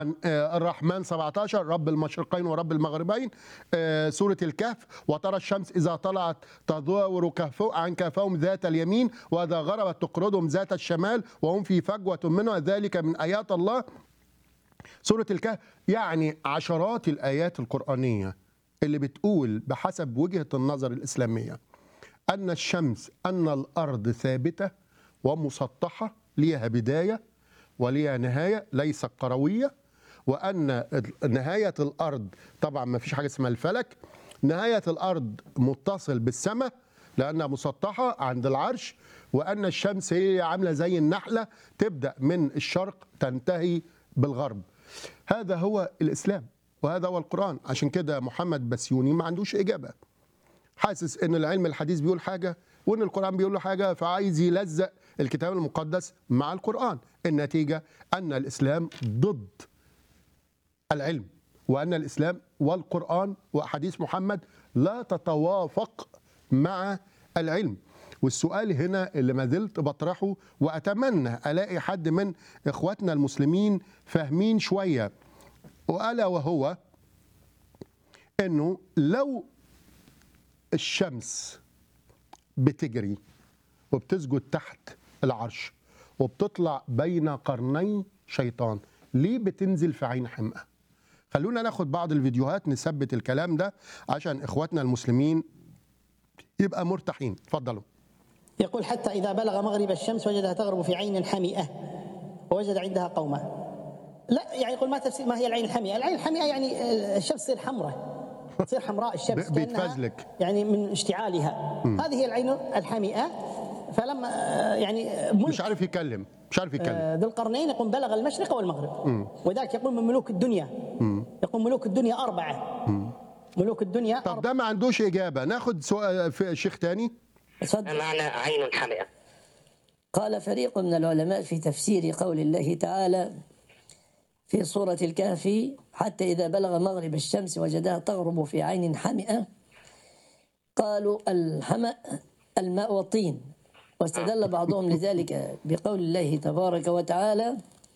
آه، الرحمن 17 رب المشرقين ورب المغربين آه، سورة الكهف وترى الشمس إذا طلعت تدور كهفو عن كهفهم ذات اليمين وإذا غربت تقرضهم ذات الشمال وهم في فجوة منها ذلك من آيات الله سورة الكهف يعني عشرات الآيات القرآنية اللي بتقول بحسب وجهة النظر الإسلامية أن الشمس أن الأرض ثابتة ومسطحة ليها بداية وليها نهاية ليست قروية وأن نهاية الأرض طبعا ما فيش حاجة اسمها الفلك نهاية الأرض متصل بالسماء لأنها مسطحة عند العرش وأن الشمس هي عاملة زي النحلة تبدأ من الشرق تنتهي بالغرب هذا هو الإسلام وهذا هو القرآن عشان كده محمد بسيوني ما عندوش إجابة حاسس ان العلم الحديث بيقول حاجه وان القران بيقول له حاجه فعايز يلزق الكتاب المقدس مع القران النتيجه ان الاسلام ضد العلم وان الاسلام والقران واحاديث محمد لا تتوافق مع العلم والسؤال هنا اللي ما زلت بطرحه واتمنى الاقي حد من اخواتنا المسلمين فاهمين شويه والا وهو انه لو الشمس بتجري وبتسجد تحت العرش وبتطلع بين قرني شيطان ليه بتنزل في عين حمقى خلونا ناخد بعض الفيديوهات نثبت الكلام ده عشان اخواتنا المسلمين يبقى مرتاحين اتفضلوا يقول حتى إذا بلغ مغرب الشمس وجدها تغرب في عين حمئة ووجد عندها قومه لا يعني يقول ما تفسير ما هي العين الحمئة العين الحمئة يعني الشمس تصير حمراء تصير حمراء الشمس ب- كأنها بيتفزلك. يعني من اشتعالها هذه هي العين الحمئة فلما آه، يعني ملك مش عارف يتكلم مش عارف يتكلم آه، ذو القرنين يقول بلغ المشرق والمغرب وذلك يقول من ملوك الدنيا يقول ملوك الدنيا أربعة ملوك الدنيا طب أربعة ده ما عندوش اجابه ناخد سؤال في شيخ تاني تفضل معنى عين حمئة قال فريق من العلماء في تفسير قول الله تعالى في سورة الكهف حتى إذا بلغ مغرب الشمس وجدها تغرب في عين حمئة قالوا الحمأ الماء والطين واستدل بعضهم لذلك بقول الله تبارك وتعالى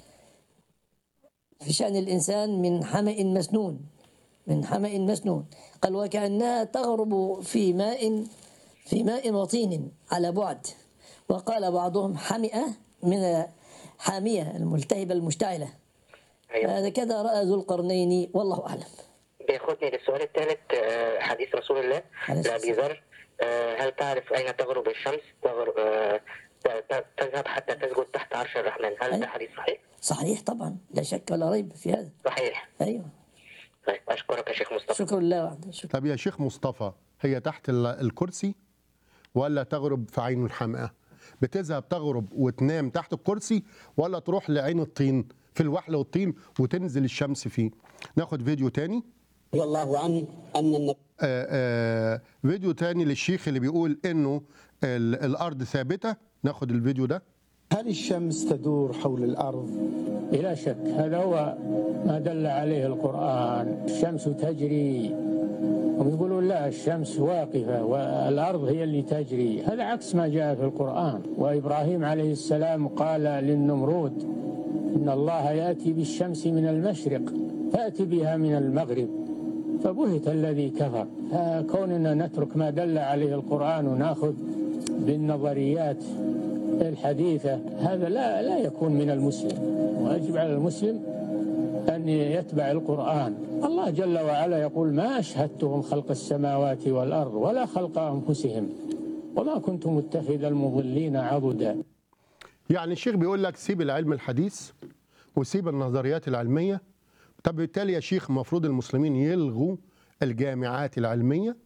في شأن الإنسان من حمأ مسنون من حمأ مسنون قال وكأنها تغرب في ماء في ماء وطين على بعد وقال بعضهم حمئة من حامية الملتهبة المشتعلة أيوة. هذا كذا رأى ذو القرنين والله أعلم بياخدني للسؤال الثالث آه، حديث رسول الله عليه الصلاة لأبي ذر آه، هل تعرف أين تغرب الشمس تغرب آه، ت- ت- تذهب حتى تسجد تحت عرش الرحمن هل ده أيوة. حديث صحيح؟ صحيح طبعا لا شك ولا ريب في هذا صحيح أيوه طيب أشكرك يا شيخ مصطفى شكر الله وحده شكرا طب يا شيخ مصطفى هي تحت ال- الكرسي ولا تغرب في عين الحمقى بتذهب تغرب وتنام تحت الكرسي ولا تروح لعين الطين في الوحل والطين وتنزل الشمس فيه ناخد فيديو تاني رضي الله عنه أن النبي آه آه فيديو تاني للشيخ اللي بيقول انه ال- الارض ثابته ناخد الفيديو ده هل الشمس تدور حول الأرض بلا شك هذا هو ما دل عليه القرآن الشمس تجري هم يقولون لا الشمس واقفة والأرض هي اللي تجري هذا عكس ما جاء في القرآن وإبراهيم عليه السلام قال للنمرود إن الله يأتي بالشمس من المشرق فأتي بها من المغرب فبهت الذي كفر فكوننا نترك ما دل عليه القرآن وناخذ بالنظريات الحديثة هذا لا لا يكون من المسلم ويجب على المسلم أن يتبع القرآن الله جل وعلا يقول ما أشهدتهم خلق السماوات والأرض ولا خلق أنفسهم وما كنت متخذ المضلين عضدا يعني الشيخ بيقول لك سيب العلم الحديث وسيب النظريات العلميه طب بالتالي يا شيخ المفروض المسلمين يلغوا الجامعات العلميه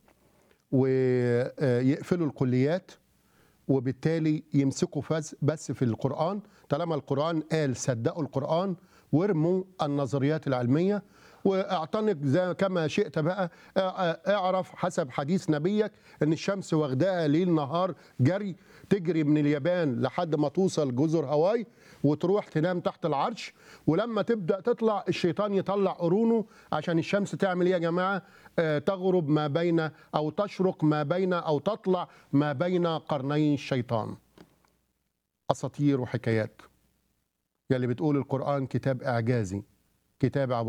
ويقفلوا الكليات وبالتالي يمسكوا فز بس في القرآن طالما القرآن قال صدقوا القرآن وارموا النظريات العلمية واعتنق زي كما شئت بقى اه- اعرف حسب حديث نبيك ان الشمس واخداها ليل نهار جري تجري من اليابان لحد ما توصل جزر هاواي وتروح تنام تحت العرش ولما تبدا تطلع الشيطان يطلع قرونه عشان الشمس تعمل ايه يا جماعه آه، تغرب ما بين او تشرق ما بين او تطلع ما بين قرني الشيطان اساطير وحكايات يلي بتقول القران كتاب اعجازي كتاب